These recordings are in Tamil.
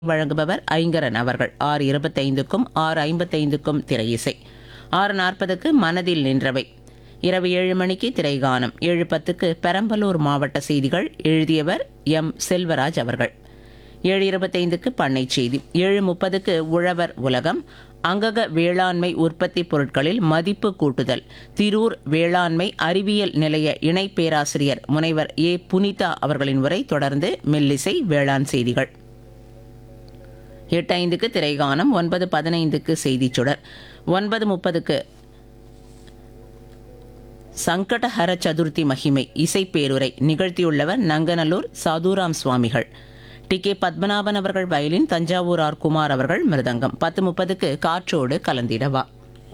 வழங்குபவர் ஐங்கரன் அவர்கள் ஆறு இருபத்தைந்துக்கும் ஆறு ஐம்பத்தைந்துக்கும் திரை இசை ஆறு நாற்பதுக்கு மனதில் நின்றவை இரவு ஏழு மணிக்கு திரைகானம் ஏழு பத்துக்கு பெரம்பலூர் மாவட்ட செய்திகள் எழுதியவர் எம் செல்வராஜ் அவர்கள் ஏழு இருபத்தைந்துக்கு பண்ணை செய்தி ஏழு முப்பதுக்கு உழவர் உலகம் அங்கக வேளாண்மை உற்பத்தி பொருட்களில் மதிப்பு கூட்டுதல் திரூர் வேளாண்மை அறிவியல் நிலைய இணை பேராசிரியர் முனைவர் ஏ புனிதா அவர்களின் உரை தொடர்ந்து மெல்லிசை வேளாண் செய்திகள் எட்டு ஐந்துக்கு திரைகானம் ஒன்பது பதினைந்துக்கு செய்திச் சுடர் ஒன்பது முப்பதுக்கு சங்கடஹர சதுர்த்தி மகிமை இசைப்பேருரை நிகழ்த்தியுள்ளவர் நங்கநல்லூர் சாதுராம் சுவாமிகள் டி கே பத்மநாபன் அவர்கள் வயலின் தஞ்சாவூர் ஆர் குமார் அவர்கள் மிருதங்கம் பத்து முப்பதுக்கு காற்றோடு கலந்திடவா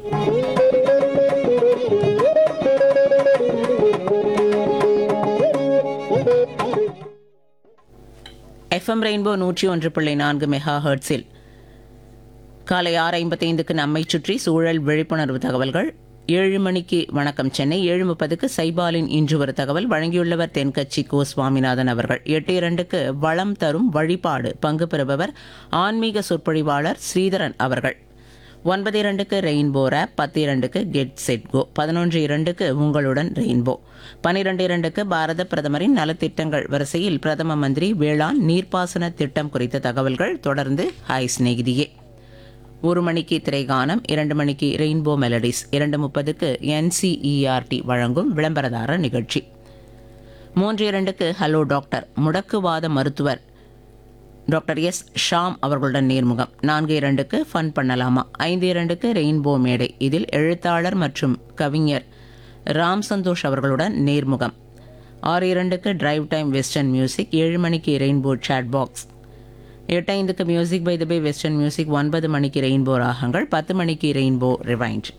எஃப்எம் ரெயின்போ நூற்றி ஒன்று புள்ளி நான்கு மெகா ஹெர்ட்ஸில் காலை ஆறு ஐம்பத்தைந்துக்கு நம்மை சுற்றி சூழல் விழிப்புணர்வு தகவல்கள் ஏழு மணிக்கு வணக்கம் சென்னை ஏழு முப்பதுக்கு சைபாலின் இன்று ஒரு தகவல் வழங்கியுள்ளவர் தென்கட்சி கோ சுவாமிநாதன் அவர்கள் எட்டு இரண்டுக்கு வளம் தரும் வழிபாடு பங்கு பெறுபவர் ஆன்மீக சொற்பொழிவாளர் ஸ்ரீதரன் அவர்கள் ஒன்பது இரண்டுக்கு ரெயின்போ ரேப் பத்து இரண்டுக்கு கெட் செட் கோ பதினொன்று இரண்டுக்கு உங்களுடன் ரெயின்போ பனிரெண்டு இரண்டுக்கு பாரத பிரதமரின் நலத்திட்டங்கள் வரிசையில் பிரதம மந்திரி வேளாண் நீர்ப்பாசன திட்டம் குறித்த தகவல்கள் தொடர்ந்து ஹாய் சிநேகிதியே ஒரு மணிக்கு திரைகானம் இரண்டு மணிக்கு ரெயின்போ மெலடிஸ் இரண்டு முப்பதுக்கு என்சிஇஆர்டி வழங்கும் விளம்பரதார நிகழ்ச்சி மூன்று இரண்டுக்கு ஹலோ டாக்டர் முடக்குவாத மருத்துவர் டாக்டர் எஸ் ஷாம் அவர்களுடன் நேர்முகம் நான்கு இரண்டுக்கு ஃபன் பண்ணலாமா ஐந்து இரண்டுக்கு ரெயின்போ மேடை இதில் எழுத்தாளர் மற்றும் கவிஞர் ராம் சந்தோஷ் அவர்களுடன் நேர்முகம் ஆறு இரண்டுக்கு டிரைவ் டைம் வெஸ்டர்ன் மியூசிக் ஏழு மணிக்கு ரெயின்போ சாட் பாக்ஸ் எட்டு ஐந்துக்கு music by the bay western music ஒன்பது மணிக்கு ரெயின்போ ராகங்கள் பத்து மணிக்கு ரெயின்போ ரிவைண்ட்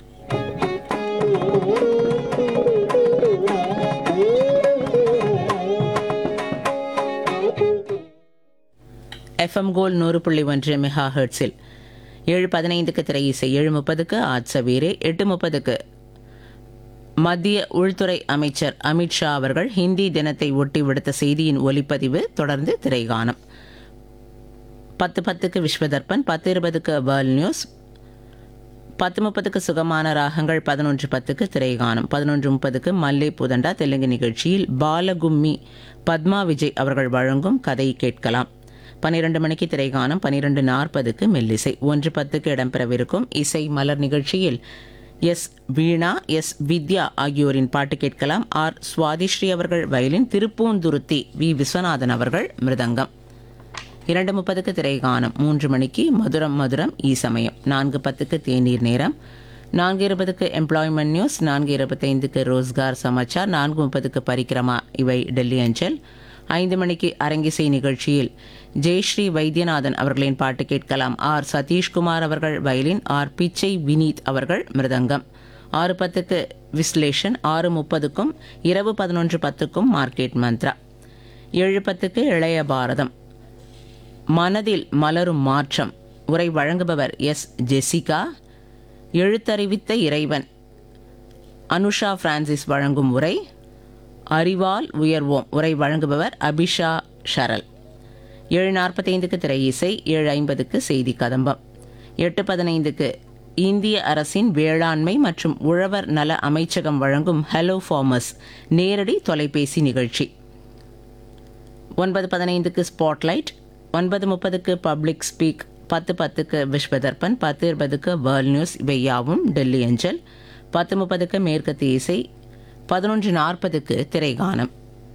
எஃப்எம் கோல் நூறு புள்ளி ஒன்று மெகா ஹெர்ட்ஸில் ஏழு பதினைந்துக்கு திரை இசை ஏழு முப்பதுக்கு ஆட்சவீரே எட்டு முப்பதுக்கு மத்திய உள்துறை அமைச்சர் அமித்ஷா அவர்கள் ஹிந்தி தினத்தை ஒட்டி விடுத்த செய்தியின் ஒலிப்பதிவு தொடர்ந்து திரைகானம் பத்து பத்துக்கு விஸ்வதர்பன் பத்து இருபதுக்கு வேர்ல்ட் நியூஸ் பத்து முப்பதுக்கு சுகமான ராகங்கள் பதினொன்று பத்துக்கு திரைகானம் பதினொன்று முப்பதுக்கு மல்லே புதண்டா தெலுங்கு நிகழ்ச்சியில் பாலகும்மி பத்மா விஜய் அவர்கள் வழங்கும் கதை கேட்கலாம் பன்னிரண்டு மணிக்கு திரைகானம் பன்னிரண்டு நாற்பதுக்கு மெல்லிசை ஒன்று பத்துக்கு இடம்பெறவிருக்கும் இசை மலர் நிகழ்ச்சியில் எஸ் வீணா எஸ் வித்யா ஆகியோரின் பாட்டு கேட்கலாம் ஆர் சுவாதிஸ்ரீ அவர்கள் வயலின் திருப்பூந்துருத்தி வி விஸ்வநாதன் அவர்கள் மிருதங்கம் இரண்டு முப்பதுக்கு திரைகானம் மூன்று மணிக்கு மதுரம் மதுரம் ஈ சமயம் நான்கு பத்துக்கு தேநீர் நேரம் நான்கு இருபதுக்கு எம்ப்ளாய்மெண்ட் நியூஸ் நான்கு இருபத்தைந்துக்கு ரோஸ்கார் சமாச்சார் நான்கு முப்பதுக்கு பரிக்கிரமா இவை டெல்லி அஞ்சல் ஐந்து மணிக்கு அரங்கிசை நிகழ்ச்சியில் ஜெயஸ்ரீ வைத்தியநாதன் அவர்களின் பாட்டு கேட்கலாம் ஆர் சதீஷ்குமார் அவர்கள் வயலின் ஆர் பிச்சை வினீத் அவர்கள் மிருதங்கம் ஆறு பத்துக்கு விஸ்லேஷன் ஆறு முப்பதுக்கும் இரவு பதினொன்று பத்துக்கும் மார்க்கெட் மந்த்ரா ஏழு பத்துக்கு இளைய பாரதம் மனதில் மலரும் மாற்றம் உரை வழங்குபவர் எஸ் ஜெசிகா எழுத்தறிவித்த இறைவன் அனுஷா பிரான்சிஸ் வழங்கும் உரை அறிவால் உயர்வோம் உரை வழங்குபவர் அபிஷா ஷரல் ஏழு நாற்பத்தைந்துக்கு திரை இசை ஏழு ஐம்பதுக்கு செய்தி கதம்பம் எட்டு பதினைந்துக்கு இந்திய அரசின் வேளாண்மை மற்றும் உழவர் நல அமைச்சகம் வழங்கும் ஹலோ ஃபார்மர்ஸ் நேரடி தொலைபேசி நிகழ்ச்சி ஒன்பது பதினைந்துக்கு ஸ்பாட்லைட் ஒன்பது முப்பதுக்கு பப்ளிக் ஸ்பீக் பத்து பத்துக்கு விஸ்வதர்பன் பத்து இருபதுக்கு வேர்ல்ட் நியூஸ் இவையாவும் டெல்லி அஞ்சல் பத்து முப்பதுக்கு மேற்கத்திய இசை பதினொன்று நாற்பதுக்கு திரைகானம்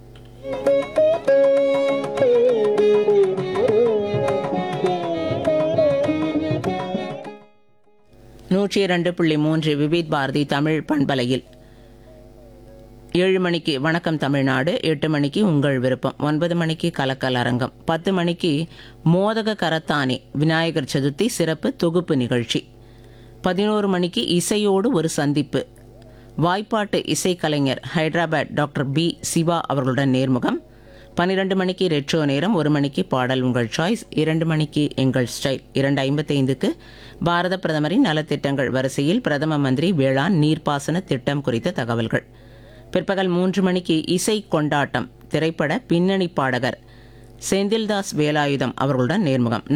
நூற்றி இரண்டு புள்ளி மூன்று விவித் பாரதி தமிழ் பண்பலையில் ஏழு மணிக்கு வணக்கம் தமிழ்நாடு எட்டு மணிக்கு உங்கள் விருப்பம் ஒன்பது மணிக்கு கலக்கல் அரங்கம் பத்து மணிக்கு மோதக கரத்தானே விநாயகர் சதுர்த்தி சிறப்பு தொகுப்பு நிகழ்ச்சி பதினோரு மணிக்கு இசையோடு ஒரு சந்திப்பு வாய்ப்பாட்டு இசைக்கலைஞர் ஹைதராபாத் டாக்டர் பி சிவா அவர்களுடன் நேர்முகம் பன்னிரண்டு மணிக்கு ரெட்ரோ நேரம் ஒரு மணிக்கு பாடல் உங்கள் சாய்ஸ் இரண்டு மணிக்கு எங்கள் ஸ்டைல் இரண்டு ஐம்பத்தைந்துக்கு பாரத பிரதமரின் நலத்திட்டங்கள் வரிசையில் பிரதம மந்திரி வேளாண் நீர்ப்பாசன திட்டம் குறித்த தகவல்கள் பிற்பகல் மூன்று மணிக்கு இசை கொண்டாட்டம் திரைப்பட பின்னணி பாடகர் செந்தில்தாஸ் வேலாயுதம் அவர்களுடன் நேர்முகம்